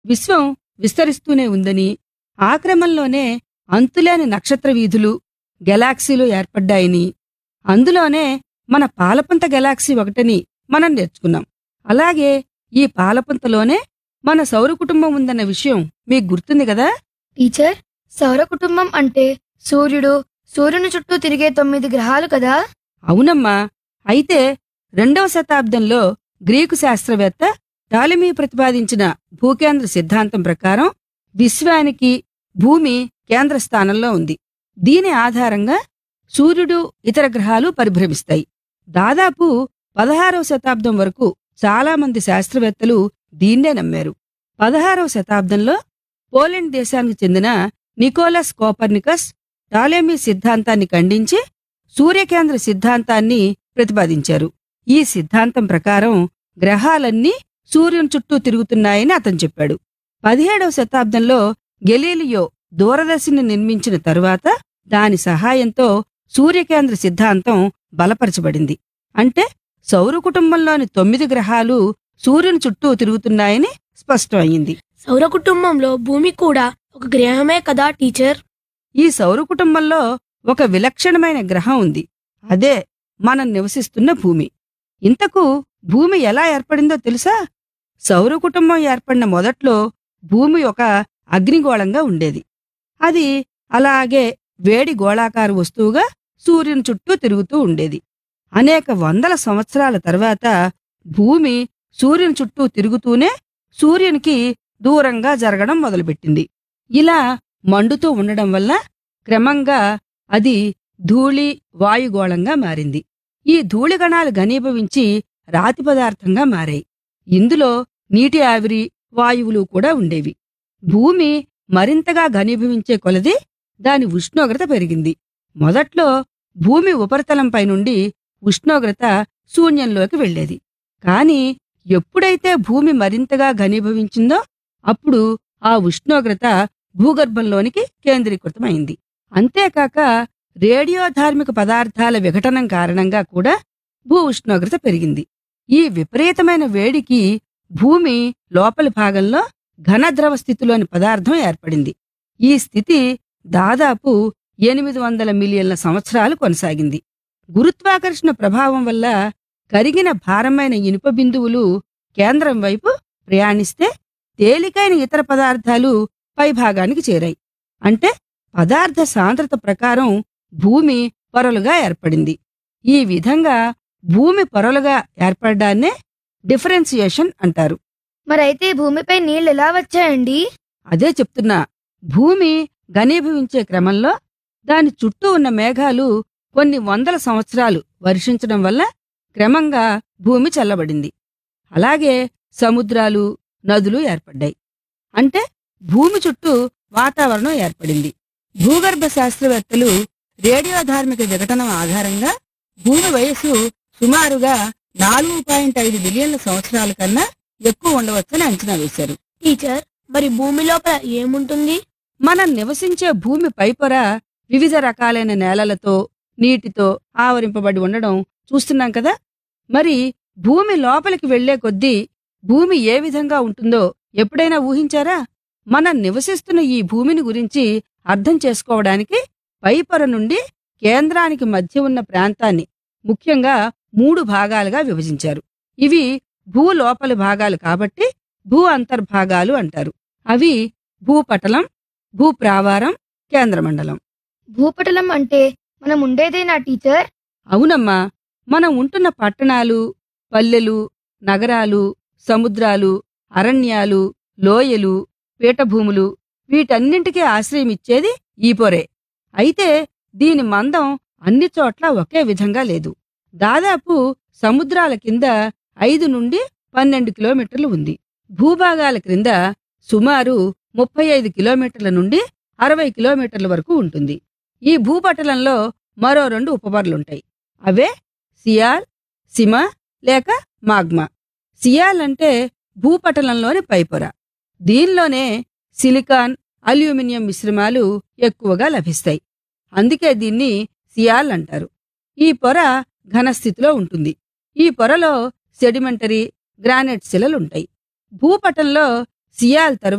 విశ్వం విస్తరిస్తూనే ఉందని ఆ క్రమంలోనే అంతులేని నక్షత్ర వీధులు గెలాక్సీలు ఏర్పడ్డాయని అందులోనే మన పాలపుంత గెలాక్సీ ఒకటని మనం నేర్చుకున్నాం అలాగే ఈ పాలపుంతలోనే మన సౌర కుటుంబం ఉందన్న విషయం మీకు గుర్తుంది కదా టీచర్ సౌర కుటుంబం అంటే సూర్యుడు సూర్యుని చుట్టూ తిరిగే తొమ్మిది గ్రహాలు కదా అవునమ్మా అయితే రెండవ శతాబ్దంలో గ్రీకు శాస్త్రవేత్త టాలమీ ప్రతిపాదించిన భూకేంద్ర సిద్ధాంతం ప్రకారం విశ్వానికి భూమి కేంద్ర స్థానంలో ఉంది దీని ఆధారంగా సూర్యుడు ఇతర గ్రహాలు పరిభ్రమిస్తాయి దాదాపు పదహారవ శతాబ్దం వరకు చాలా మంది శాస్త్రవేత్తలు దీన్నే నమ్మారు పదహారవ శతాబ్దంలో పోలెండ్ దేశానికి చెందిన నికోలస్ కోపర్నికస్ టాలెమీ సిద్ధాంతాన్ని ఖండించి సూర్యకేంద్ర సిద్ధాంతాన్ని ప్రతిపాదించారు ఈ సిద్ధాంతం ప్రకారం గ్రహాలన్నీ సూర్యుని చుట్టూ తిరుగుతున్నాయని అతను చెప్పాడు పదిహేడవ శతాబ్దంలో గెలీలియో దూరదర్శిని నిర్మించిన తరువాత దాని సహాయంతో సూర్యకేంద్ర సిద్ధాంతం బలపరచబడింది అంటే సౌర కుటుంబంలోని తొమ్మిది గ్రహాలు సూర్యుని చుట్టూ తిరుగుతున్నాయని స్పష్టమయ్యింది సౌర కుటుంబంలో భూమి కూడా ఒక గ్రహమే కదా టీచర్ ఈ సౌర కుటుంబంలో ఒక విలక్షణమైన గ్రహం ఉంది అదే మనం నివసిస్తున్న భూమి ఇంతకు భూమి ఎలా ఏర్పడిందో తెలుసా సౌర కుటుంబం ఏర్పడిన మొదట్లో భూమి ఒక అగ్నిగోళంగా ఉండేది అది అలాగే వేడి గోళాకార వస్తువుగా సూర్యుని చుట్టూ తిరుగుతూ ఉండేది అనేక వందల సంవత్సరాల తర్వాత భూమి సూర్యుని చుట్టూ తిరుగుతూనే సూర్యునికి దూరంగా జరగడం మొదలుపెట్టింది ఇలా మండుతూ ఉండడం వల్ల క్రమంగా అది ధూళి వాయుగోళంగా మారింది ఈ ధూళిగణాలు ఘనీభవించి రాతి పదార్థంగా మారాయి ఇందులో నీటి ఆవిరి వాయువులు కూడా ఉండేవి భూమి మరింతగా ఘనీభవించే కొలది దాని ఉష్ణోగ్రత పెరిగింది మొదట్లో భూమి ఉపరితలంపై నుండి ఉష్ణోగ్రత శూన్యంలోకి వెళ్ళేది కాని ఎప్పుడైతే భూమి మరింతగా ఘనీభవించిందో అప్పుడు ఆ ఉష్ణోగ్రత భూగర్భంలోనికి కేంద్రీకృతమైంది అంతేకాక రేడియోధార్మిక పదార్థాల విఘటనం కారణంగా కూడా భూ ఉష్ణోగ్రత పెరిగింది ఈ విపరీతమైన వేడికి భూమి లోపలి భాగంలో ఘనద్రవ స్థితిలోని పదార్థం ఏర్పడింది ఈ స్థితి దాదాపు ఎనిమిది వందల మిలియన్ల సంవత్సరాలు కొనసాగింది గురుత్వాకర్షణ ప్రభావం వల్ల కరిగిన భారమైన ఇనుప బిందువులు కేంద్రం వైపు ప్రయాణిస్తే తేలికైన ఇతర పదార్థాలు పైభాగానికి చేరాయి అంటే పదార్థ సాంద్రత ప్రకారం భూమి పొరలుగా ఏర్పడింది ఈ విధంగా భూమి పొరలుగా ఏర్పడడాన్నే డిఫరెన్సియేషన్ అంటారు మరైతే భూమిపై నీళ్లు ఎలా వచ్చాయండి అదే చెప్తున్నా భూమి ఘనీభవించే క్రమంలో దాని చుట్టూ ఉన్న మేఘాలు కొన్ని వందల సంవత్సరాలు వర్షించడం వల్ల క్రమంగా భూమి చల్లబడింది అలాగే సముద్రాలు నదులు ఏర్పడ్డాయి అంటే భూమి చుట్టూ వాతావరణం ఏర్పడింది భూగర్భ శాస్త్రవేత్తలు రేడియోధార్మిక విఘటనం ఆధారంగా భూమి వయస్సు సుమారుగా నాలుగు పాయింట్ ఐదు బిలియన్ల సంవత్సరాల కన్నా ఎక్కువ ఉండవచ్చని అంచనా వేశారు టీచర్ మరి భూమి లోపల ఏముంటుంది మనం నివసించే భూమి పైపొర వివిధ రకాలైన నేలలతో నీటితో ఆవరింపబడి ఉండడం చూస్తున్నాం కదా మరి భూమి లోపలికి వెళ్లే కొద్దీ భూమి ఏ విధంగా ఉంటుందో ఎప్పుడైనా ఊహించారా మనం నివసిస్తున్న ఈ భూమిని గురించి అర్థం చేసుకోవడానికి పైపొర నుండి కేంద్రానికి మధ్య ఉన్న ప్రాంతాన్ని ముఖ్యంగా మూడు భాగాలుగా విభజించారు ఇవి భూ లోపలి భాగాలు కాబట్టి భూ అంతర్భాగాలు అంటారు అవి భూపటలం భూప్రావారం కేంద్రమండలం భూపటలం అంటే మనం ఉండేదేనా టీచర్ అవునమ్మా మనం ఉంటున్న పట్టణాలు పల్లెలు నగరాలు సముద్రాలు అరణ్యాలు లోయలు పీఠభూములు వీటన్నింటికీ ఆశ్రయమిచ్చేది ఈ పొరే అయితే దీని మందం అన్ని చోట్ల ఒకే విధంగా లేదు దాదాపు సముద్రాల కింద ఐదు నుండి పన్నెండు కిలోమీటర్లు ఉంది భూభాగాల క్రింద సుమారు ముప్పై ఐదు కిలోమీటర్ల నుండి అరవై కిలోమీటర్ల వరకు ఉంటుంది ఈ భూపటలంలో మరో రెండు ఉపపొరలుంటాయి అవే సియాల్ సిమ లేక మాగ్మా సియాల్ అంటే భూపటలంలోని పైపొర దీనిలోనే సిలికాన్ అల్యూమినియం మిశ్రమాలు ఎక్కువగా లభిస్తాయి అందుకే దీన్ని సియాల్ అంటారు ఈ పొర ఘనస్థితిలో ఉంటుంది ఈ పొరలో సెడిమెంటరీ గ్రానైట్ శిలలుంటాయి భూపటంలో సియాల్ తరువాత